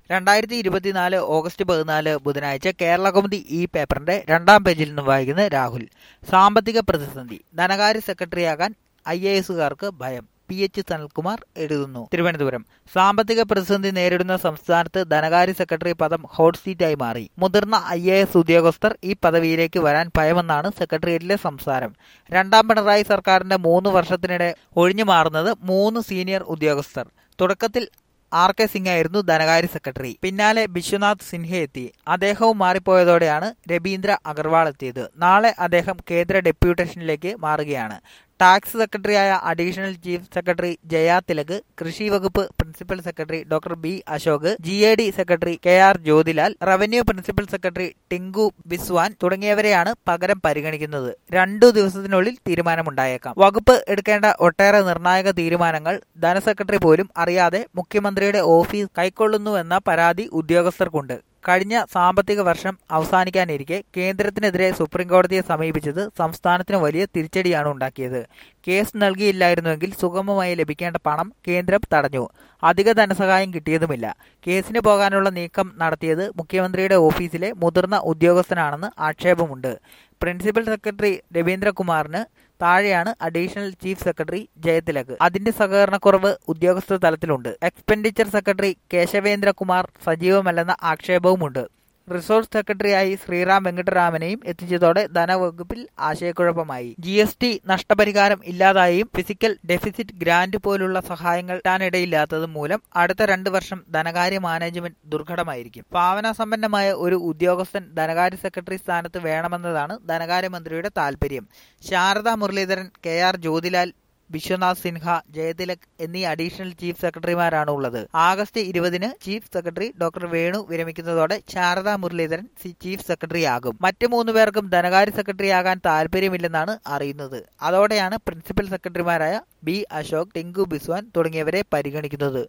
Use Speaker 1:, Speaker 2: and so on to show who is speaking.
Speaker 1: രണ്ടായിരത്തി ഇരുപത്തിനാല് ഓഗസ്റ്റ് പതിനാല് ബുധനാഴ്ച കേരള കൗമുദി ഈ പേപ്പറിന്റെ രണ്ടാം പേജിൽ നിന്ന് വായിക്കുന്ന രാഹുൽ സാമ്പത്തിക പ്രതിസന്ധി ധനകാര്യ സെക്രട്ടറിയാകാൻ ഐ എ എസുകാർക്ക് ഭയം പി എച്ച് സനൽകുമാർ എഴുതുന്നു തിരുവനന്തപുരം സാമ്പത്തിക പ്രതിസന്ധി നേരിടുന്ന സംസ്ഥാനത്ത് ധനകാര്യ സെക്രട്ടറി പദം ഹോട്ട് സീറ്റായി മാറി മുതിർന്ന ഐ എ എസ് ഉദ്യോഗസ്ഥർ ഈ പദവിയിലേക്ക് വരാൻ ഭയമെന്നാണ് സെക്രട്ടേറിയറ്റിലെ സംസാരം രണ്ടാം പിണറായി സർക്കാരിന്റെ മൂന്ന് വർഷത്തിനിടെ ഒഴിഞ്ഞു മാറുന്നത് മൂന്ന് സീനിയർ ഉദ്യോഗസ്ഥർ തുടക്കത്തിൽ ആർ കെ സിംഗ് ആയിരുന്നു ധനകാര്യ സെക്രട്ടറി പിന്നാലെ ബിശ്വനാഥ് സിൻഹ എത്തി അദ്ദേഹവും മാറിപ്പോയതോടെയാണ് രവീന്ദ്ര അഗർവാൾ എത്തിയത് നാളെ അദ്ദേഹം കേന്ദ്ര ഡെപ്യൂട്ടേഷനിലേക്ക് മാറുകയാണ് ടാക്സ് സെക്രട്ടറിയായ additional chief secretary Jayathilak കൃഷി വകുപ്പ് principal secretary doctor B Ashok G A D secretary K R Jyothilal revenue principal secretary Tinku Biswal തുടങ്ങിയവരെയാണ് പകരം പരിഗണിക്കുന്നത് രണ്ടു ദിവസത്തിനുള്ളിൽ തീരുമാനമുണ്ടായേക്കാം വകുപ്പ് എടുക്കേണ്ട ഒട്ടേറെ നിർണായക തീരുമാനങ്ങൾ ധനസെക്രട്ടറി പോലും അറിയാതെ മുഖ്യമന്ത്രിയുടെ ഓഫീസ് കൈക്കൊള്ളുന്നുവെന്ന പരാതി ഉദ്യോഗസ്ഥർക്കുണ്ട് കഴിഞ്ഞ സാമ്പത്തിക വർഷം അവസാനിക്കാനിരിക്കെ കേന്ദ്രത്തിനെതിരെ സുപ്രീംകോടതിയെ സമീപിച്ചത് സംസ്ഥാനത്തിന് വലിയ തിരിച്ചടിയാണ് ഉണ്ടാക്കിയത് കേസ് നൽകിയില്ലായിരുന്നുവെങ്കിൽ സുഗമമായി ലഭിക്കേണ്ട പണം കേന്ദ്രം തടഞ്ഞു അധിക ധനസഹായം കിട്ടിയതുമില്ല കേസിന് പോകാനുള്ള നീക്കം നടത്തിയത് മുഖ്യമന്ത്രിയുടെ ഓഫീസിലെ മുതിർന്ന ഉദ്യോഗസ്ഥനാണെന്ന് ആക്ഷേപമുണ്ട് പ്രിൻസിപ്പൽ സെക്രട്ടറി രവീന്ദ്രകുമാറിന് താഴെയാണ് അഡീഷണൽ ചീഫ് സെക്രട്ടറി ജയതിലക് അതിന്റെ സഹകരണക്കുറവ് ഉദ്യോഗസ്ഥ തലത്തിലുണ്ട് എക്സ്പെൻഡിച്ചർ സെക്രട്ടറി കേശവേന്ദ്രകുമാർ സജീവമല്ലെന്ന ആക്ഷേപവുമുണ്ട് റിസോഴ്സ് സെക്രട്ടറിയായി ശ്രീറാം വെങ്കട്ടരാമനെയും എത്തിച്ചതോടെ ധനവകുപ്പിൽ ആശയക്കുഴപ്പമായി ജി എസ് ടി നഷ്ടപരിഹാരം ഇല്ലാതായും ഫിസിക്കൽ ഡെഫിസിറ്റ് ഗ്രാന്റ് പോലുള്ള സഹായങ്ങൾ കിട്ടാനിടയില്ലാത്തതും മൂലം അടുത്ത രണ്ടു വർഷം ധനകാര്യ മാനേജ്മെന്റ് ദുർഘടമായിരിക്കും ഭാവനാസമ്പന്നമായ ഒരു ഉദ്യോഗസ്ഥൻ ധനകാര്യ സെക്രട്ടറി സ്ഥാനത്ത് വേണമെന്നതാണ് ധനകാര്യമന്ത്രിയുടെ താൽപര്യം ശാരദാ മുരളീധരൻ കെ ആർ ജ്യോതിലാൽ വിശ്വനാഥ് സിൻഹ ജയതിലക് എന്നീ അഡീഷണൽ ചീഫ് സെക്രട്ടറിമാരാണ് ഉള്ളത് ആഗസ്റ്റ് ഇരുപതിന് ചീഫ് സെക്രട്ടറി ഡോക്ടർ വേണു വിരമിക്കുന്നതോടെ ശാരദാ മുരളീധരൻ ചീഫ് സെക്രട്ടറി ആകും മറ്റു മൂന്ന് പേർക്കും ധനകാര്യ സെക്രട്ടറി ആകാൻ താല്പര്യമില്ലെന്നാണ് അറിയുന്നത് അതോടെയാണ് പ്രിൻസിപ്പൽ സെക്രട്ടറിമാരായ ബി അശോക് ടിങ്കു ബിസ്വാൻ തുടങ്ങിയവരെ പരിഗണിക്കുന്നത്